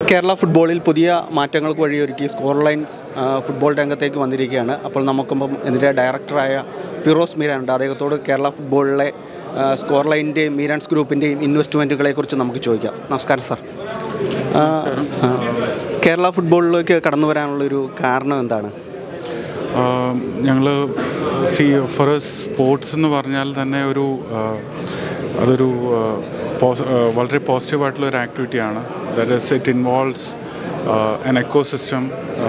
കേരള ഫുട്ബോളിൽ പുതിയ മാറ്റങ്ങൾക്ക് വഴിയൊരുക്കി സ്കോർ ലൈൻസ് ആ, ഫുട്ബോൾ രംഗത്തേക്ക് വന്നിരിക്കുകയാണ് അപ്പോൾ നമുക്കിപ്പം ഇതിൻ്റെ ഡയറക്ടറായ ഫിറോസ് മീരാനുണ്ട് അദ്ദേഹത്തോട് കേരള ഫുട്ബോളിലെ ആ, സ്കോർ ലൈനിൻ്റെയും മീരാൻസ് ഗ്രൂപ്പിൻ്റെയും ഇൻവെസ്റ്റ്മെൻറ്റുകളെക്കുറിച്ച് നമുക്ക് ചോദിക്കാം നമസ്കാരം സാർ ആ, ആ, കേരള ഫുട്ബോളിലേക്ക് കടന്നു വരാനുള്ളൊരു കാരണം എന്താണ് ഞങ്ങൾ സി ഫറസ് സ്പോർട്സ് എന്ന് പറഞ്ഞാൽ തന്നെ ഒരു ആ, അതൊരു ആ, പോസ്- ആ, വളരെ പോസിറ്റീവായിട്ടുള്ള ഒരു ആക്ടിവിറ്റിയാണ് that is it involves an ecosystem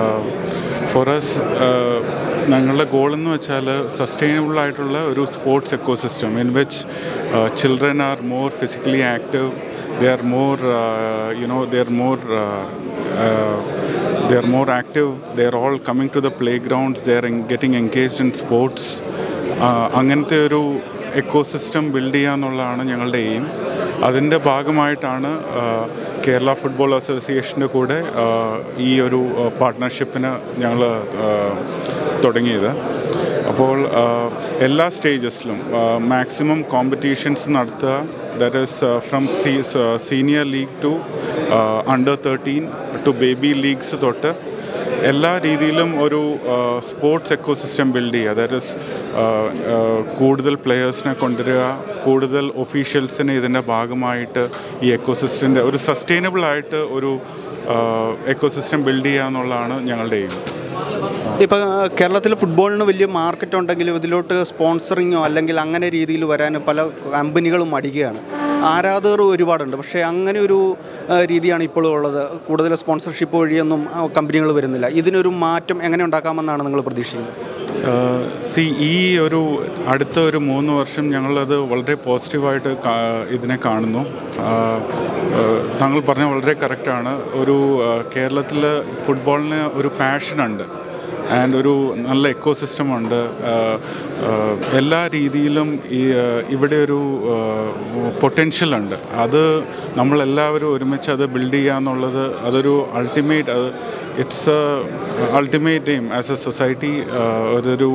for us ഞങ്ങളുടെ ഗോൾ എന്ന് വെച്ചാൽ സസ്റ്റൈനബിൾ ആയിട്ടുള്ള ഒരു sports ecosystem in which children are more physically active they are more uh, you know they are more uh, uh, they are more active they are all coming to the playgrounds they are en- getting engaged in sports uh, അങ്ങനത്തെ ഒരു ecosystem build ചെയ്യുക എന്നുള്ളതാണ് ഞങ്ങളുടെ aim അതിൻ്റെ ഭാഗമായിട്ടാണ് uh, Kerala football അസോസിയേഷൻ്റെ കൂടെ uh, ഈ ഒരു പാർട്ട്ണർഷിപ്പിന് ഞങ്ങൾ തുടങ്ങിയത് അപ്പോൾ ആ, എല്ലാ സ്റ്റേജസിലും മാക്സിമം കോമ്പറ്റീഷൻസ് നടത്തുക ദറ്റ് ഈസ് ഫ്രം സീ senior league to under thirteen to baby leagues തൊട്ട് എല്ലാ രീതിയിലും ഒരു സ്പോർട്സ് എക്കോസിസ്റ്റം ബിൽഡ് ചെയ്യുക ദാറ്റ് ഇസ് കൂടുതൽ പ്ലെയേഴ്സിനെ കൊണ്ടുവരിക കൂടുതൽ ഒഫീഷ്യൽസിനെ ഇതിൻ്റെ ഭാഗമായിട്ട് ഈ എക്കോസിസ്റ്റൻ്റെ ഒരു സസ്റ്റൈനബിൾ ആയിട്ട് ഒരു എക്കോസിസ്റ്റം ബിൽഡ് ചെയ്യുക എന്നുള്ളതാണ് ഞങ്ങളുടെ എയിം ഇപ്പോൾ കേരളത്തിൽ ഫുട്ബോളിന് വലിയ മാർക്കറ്റ് ഉണ്ടെങ്കിലും ഇതിലോട്ട് സ്പോൺസറിങ്ങോ അല്ലെങ്കിൽ അങ്ങനെ രീതിയിൽ വരാൻ പല കമ്പനികളും മടിക്കുകയാണ് ആരാധകർ ഒരുപാടുണ്ട് പക്ഷേ അങ്ങനെ ഒരു ആ, രീതിയാണ് ഇപ്പോഴും ഉള്ളത് കൂടുതൽ സ്പോൺസർഷിപ്പ് വഴിയൊന്നും കമ്പനികൾ വരുന്നില്ല ഇതിനൊരു മാറ്റം എങ്ങനെ ഉണ്ടാക്കാമെന്നാണ് നിങ്ങൾ പ്രതീക്ഷിക്കുന്നത് സി ഈ ഒരു അടുത്ത ഒരു മൂന്ന് വർഷം ഞങ്ങളത് വളരെ പോസിറ്റീവായിട്ട് കാ- ഇതിനെ കാണുന്നു ആ, ആ, താങ്കൾ പറഞ്ഞ വളരെ കറക്റ്റാണ് ഒരു കേരളത്തിൽ ഫുട്ബോളിന് ഒരു പാഷനുണ്ട് ആൻഡ് ഒരു നല്ല എക്കോ സിസ്റ്റം ഉണ്ട് ആ, ആ, എല്ലാ രീതിയിലും ഈ ആ, ഇവിടെ ഒരു പൊട്ടൻഷ്യൽ ഉണ്ട് അത് നമ്മളെല്ലാവരും ഒരുമിച്ച് അത് ബിൽഡ് ചെയ്യുക എന്നുള്ളത് അതൊരു അൾട്ടിമേറ്റ് അത് it's ultimate aim as a society അതൊരു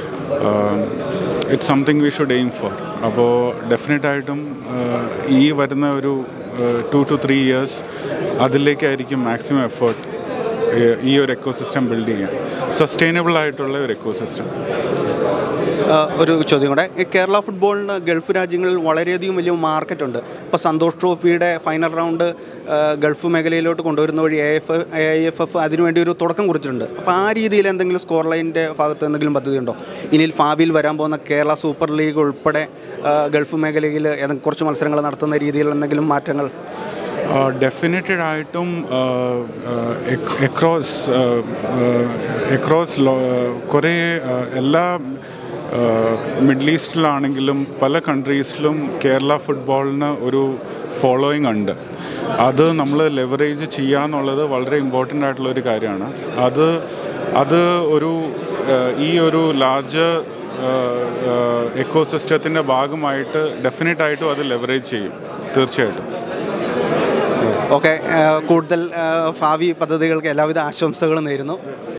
it's something we should aim for അപ്പോൾ ഡെഫിനറ്റായിട്ടും ഈ വരുന്ന ഒരു ടു ടു ത്രീ ഇയേഴ്സ് അതിലേക്കായിരിക്കും മാക്സിമം എഫേർട്ട് ഈ ഒരു എക്കോസിസ്റ്റം ബിൽഡ് ചെയ്യാൻ സസ്റ്റൈനബിൾ ആയിട്ടുള്ള ഒരു എക്കോസിസ്റ്റം ആ, ഒരു ചോദ്യം കൂടെ ഈ കേരള ഫുട്ബോളിന് ഗൾഫ് രാജ്യങ്ങളിൽ വളരെയധികം വലിയ മാർക്കറ്റ് ഉണ്ട് ഇപ്പോൾ സന്തോഷ് ട്രോഫിയുടെ ഫൈനൽ റൗണ്ട് ആ, ഗൾഫ് മേഖലയിലോട്ട് കൊണ്ടുവരുന്ന വഴി A F A I F F അതിനുവേണ്ടി ഒരു തുടക്കം കുറിച്ചിട്ടുണ്ട് അപ്പോൾ ആ രീതിയിൽ എന്തെങ്കിലും സ്കോർ ലൈനിൻ്റെ ഭാഗത്ത് എന്തെങ്കിലും പദ്ധതിയുണ്ടോ ഇനി ഭാവിയിൽ വരാൻ പോകുന്ന കേരള സൂപ്പർ ലീഗ് ഉൾപ്പെടെ ആ, ഗൾഫ് മേഖലയിൽ ഏതെങ്കിലും കുറച്ച് മത്സരങ്ങൾ നടത്തുന്ന രീതിയിൽ എന്തെങ്കിലും മാറ്റങ്ങൾ ഡെഫിനറ്റഡ് ആയിട്ടും എക്രോസ് എക്രോസ് കുറേ ആ, എല്ലാ മിഡിൽ ഈസ്റ്റിലാണെങ്കിലും പല കൺട്രീസിലും കേരള ഫുട്ബോളിന് ഒരു ഫോളോയിങ് ഉണ്ട് അത് നമ്മൾ ലെവറേജ് ചെയ്യുക എന്നുള്ളത് വളരെ ഇമ്പോർട്ടൻ്റ് ആയിട്ടുള്ള ഒരു കാര്യമാണ് അത് അത് ഒരു ആ, ഈ ഒരു ലാർജ് എക്കോസിസ്റ്റത്തിൻ്റെ ഭാഗമായിട്ട് ഡെഫിനറ്റായിട്ടും അത് ലെവറേജ് ചെയ്യും തീർച്ചയായിട്ടും ഓക്കെ കൂടുതൽ ആ, ഭാവി പദ്ധതികൾക്ക് എല്ലാവിധ ആശംസകളും നേരുന്നു